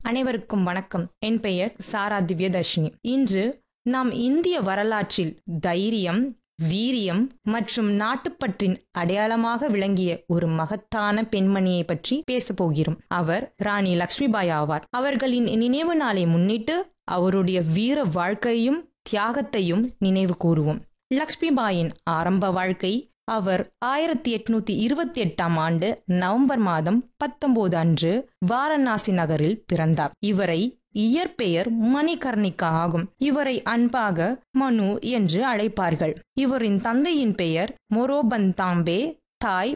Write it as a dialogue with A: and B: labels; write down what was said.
A: அனைவருக்கும் வணக்கம் என் பெயர் சாரா திவ்யதர்ஷினி இன்று நாம் இந்திய வரலாற்றில் தைரியம் வீரியம் மற்றும் நாட்டுப்பற்றின் அடையாளமாக விளங்கிய ஒரு மகத்தான பெண்மணியை பற்றி பேசப் போகிறோம் அவர் ராணி லக்ஷ்மிபாய் ஆவார் அவர்களின் நினைவு நாளை முன்னிட்டு அவருடைய வீர வாழ்க்கையும் தியாகத்தையும் நினைவு கூறுவோம் லக்ஷ்மிபாயின் ஆரம்ப வாழ்க்கை அவர் ஆயிரத்தி எட்நூத்தி இருபத்தி எட்டாம் ஆண்டு நவம்பர் மாதம் பத்தொன்பது அன்று வாரணாசி நகரில் பிறந்தார் இவரை இயற்பெயர் மணிகர்ணிகா ஆகும் இவரை அன்பாக மனு என்று அழைப்பார்கள் இவரின் தந்தையின் பெயர் மொரோபந்தாம்பே தாய்